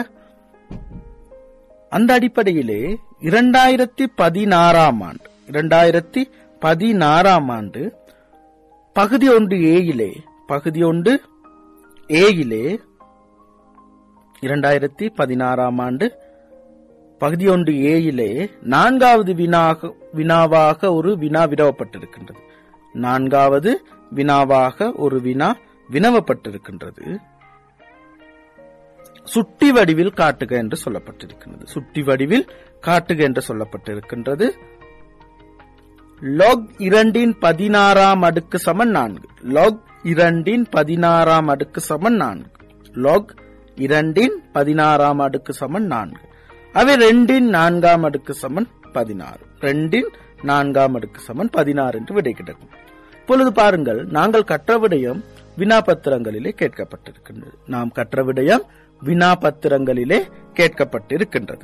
அந்த அடிப்படையிலே இரண்டாயிரத்தி பதினாறாம் ஆண்டு இரண்டாயிரத்தி பதினாறாம் ஆண்டு பகுதி ஒன்று ஏயிலே பகுதி ஒன்று ஏயிலே இரண்டாயிரத்தி பதினாறாம் ஆண்டு பகுதி ஒன்று ஏயிலே நான்காவது வினாக வினாவாக ஒரு வினா வினவப்பட்டிருக்கின்றது நான்காவது வினாவாக ஒரு வினா வினவப்பட்டிருக்கின்றது சுட்டி வடிவில் காட்டுக என்று சொல்லப்பட்டிருக்கின்றது சுட்டி வடிவில் காட்டுக என்று சொல்லப்பட்டிருக்கின்றது log இரண்டின் பதினாறாம் அடுக்கு சமன் நான்கு log இரண்டின் பதினாறாம் அடுக்கு சமன் நான்கு log இரண்டின் பதினாறாம் அடுக்கு சமன் நான்கு அவை ரெண்டின் நான்காம் அடுக்கு சமன் பதினாறு ரெண்டின் நான்காம் அடுக்கு சமன் பதினாறு என்று விடை கிடைக்கும் இப்பொழுது பாருங்கள் நாங்கள் கற்ற விடயம் வினாபத்திரங்களிலே கேட்கப்பட்டிருக்கின்றது நாம் கற்ற விடயம் வினாபத்திரங்களிலே கேட்கப்பட்டிருக்கின்றது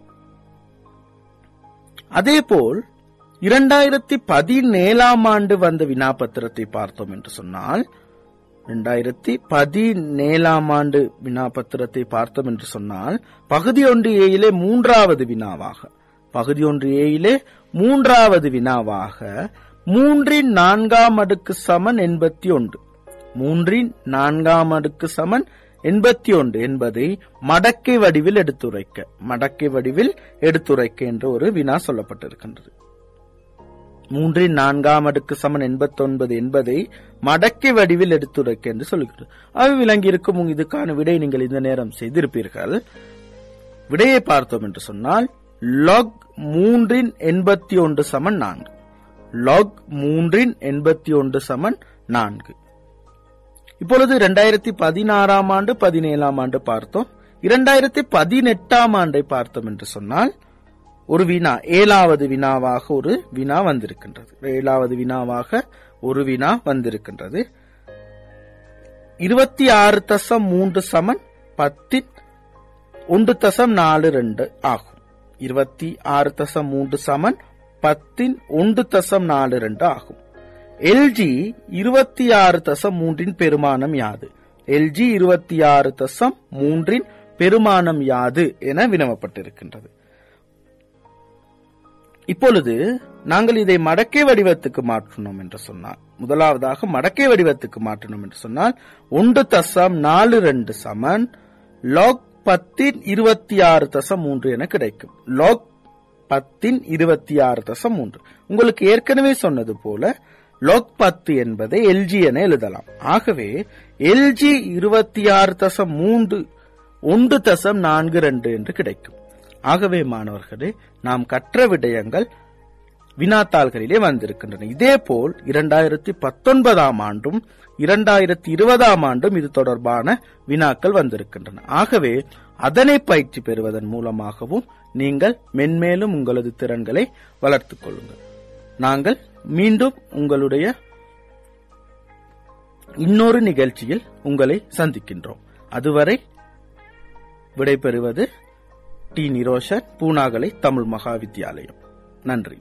அதேபோல் இரண்டாயிரத்தி பதினேழாம் ஆண்டு வந்த வினாபத்திரத்தை பார்த்தோம் என்று சொன்னால் இரண்டாயிரத்தி பதினேழாம் ஆண்டு வினாபத்திரத்தை பார்த்தோம் என்று சொன்னால் பகுதி ஒன்று ஏயிலே மூன்றாவது வினாவாக பகுதி ஒன்று ஏயிலே மூன்றாவது வினாவாக மூன்றின் நான்காம் அடுக்கு சமன் எண்பத்தி ஒன்று மூன்றின் நான்காம் அடுக்கு சமன் எண்பத்தி ஒன்று என்பதை மடக்கை வடிவில் எடுத்துரைக்க மடக்கை வடிவில் எடுத்துரைக்க என்ற ஒரு வினா சொல்லப்பட்டிருக்கின்றது மூன்றின் நான்காம் அடுக்கு சமன் எண்பத்தொன்பது என்பதை மடக்கை வடிவில் எடுத்துரைக்க என்று சொல்கிறது அவை விளங்கியிருக்கும் உங்க இதுக்கான விடை நீங்கள் இந்த நேரம் செய்திருப்பீர்கள் விடையை பார்த்தோம் என்று சொன்னால் log மூன்றின் எண்பத்தி ஒன்று சமன் நான்கு log மூன்றின் எண்பத்தி ஒன்று சமன் நான்கு இப்பொழுது இரண்டாயிரத்தி பதினாறாம் ஆண்டு பதினேழாம் ஆண்டு பார்த்தோம் இரண்டாயிரத்தி பதினெட்டாம் ஆண்டை பார்த்தோம் என்று சொன்னால் ஒரு வினா ஏழாவது வினாவாக ஒரு வினா வந்திருக்கின்றது ஏழாவது வினாவாக ஒரு வினா வந்திருக்கின்றது இருபத்தி ஆறு தசம் மூன்று சமன் பத்தின் ஒன்று தசம் நாலு ரெண்டு ஆகும் இருபத்தி ஆறு தசம் மூன்று சமன் பத்தின் ஒன்று தசம் நாலு ரெண்டு ஆகும் எல்ஜி இருபத்தி ஆறு தசம் மூன்றின் பெருமானம் யாது எல்ஜி இருபத்தி ஆறு தசம் மூன்றின் பெருமானம் யாது என வினவப்பட்டிருக்கின்றது இப்பொழுது நாங்கள் இதை மடக்கை வடிவத்துக்கு மாற்றினோம் என்று சொன்னால் முதலாவதாக மடக்கை வடிவத்துக்கு மாற்றினோம் என்று சொன்னால் ஒன்று தசம் நாலு ரெண்டு சமன் லாக் பத்தின் இருபத்தி ஆறு தசம் மூன்று என கிடைக்கும் லாக் பத்தின் இருபத்தி ஆறு தசம் மூன்று உங்களுக்கு ஏற்கனவே சொன்னது போல லாக் பத்து என்பதை எல்ஜி என எழுதலாம் ஆகவே எல்ஜி இருபத்தி ஆறு தசம் மூன்று ஒன்று தசம் நான்கு ரெண்டு என்று கிடைக்கும் ஆகவே மாணவர்களே நாம் கற்ற விடயங்கள் வினாத்தாள்களிலே வந்திருக்கின்றன இதேபோல் இரண்டாயிரத்தி பத்தொன்பதாம் ஆண்டும் இரண்டாயிரத்தி இருபதாம் ஆண்டும் இது தொடர்பான வினாக்கள் வந்திருக்கின்றன ஆகவே அதனை பயிற்சி பெறுவதன் மூலமாகவும் நீங்கள் மென்மேலும் உங்களது திறன்களை வளர்த்துக் கொள்ளுங்கள் நாங்கள் மீண்டும் உங்களுடைய இன்னொரு நிகழ்ச்சியில் உங்களை சந்திக்கின்றோம் அதுவரை விடைபெறுவது டி நிரோஷன் பூனாகலை தமிழ் மகா வித்தியாலயம் நன்றி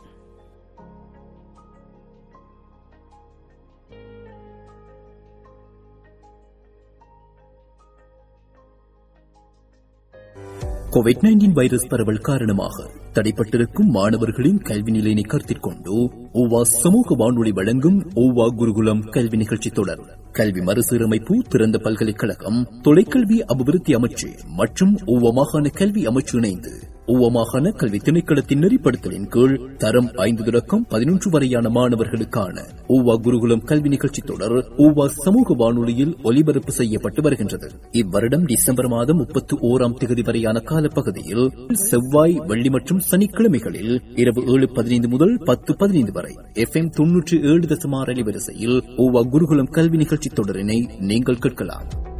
கோவிட் நைன்டீன் வைரஸ் பரவல் காரணமாக தடைப்பட்டிருக்கும் மாணவர்களின் கல்வி நிலையினை கருத்தில் கொண்டு ஓவா சமூக வானொலி வழங்கும் ஓவா குருகுலம் கல்வி நிகழ்ச்சி தொடர் கல்வி மறுசீரமைப்பு திறந்த பல்கலைக்கழகம் தொலைக்கல்வி அபிவிருத்தி அமைச்சு மற்றும் ஓவா மாகாண கல்வி அமைச்சு இணைந்து ஓவா மாகாண கல்வி திணைக்களத்தின் நெறிப்படுத்தலின் கீழ் தரம் ஐந்து தொடக்கம் பதினொன்று வரையான மாணவர்களுக்கான ஓவா குருகுலம் கல்வி நிகழ்ச்சி தொடர் ஓவா சமூக வானொலியில் ஒலிபரப்பு செய்யப்பட்டு வருகின்றது இவ்வருடம் டிசம்பர் மாதம் முப்பத்தி ஓராம் தேதி வரையான காலப்பகுதியில் செவ்வாய் வெள்ளி மற்றும் சனிக்கிழமைகளில் இரவு ஏழு பதினைந்து முதல் பத்து பதினைந்து வரை எஃப் எம் தொன்னூற்றி ஏழு தசமார் அலைவரிசையில் ஓவா குருகுலம் கல்வி நிகழ்ச்சி தொடரினை நீங்கள் கேட்கலாம்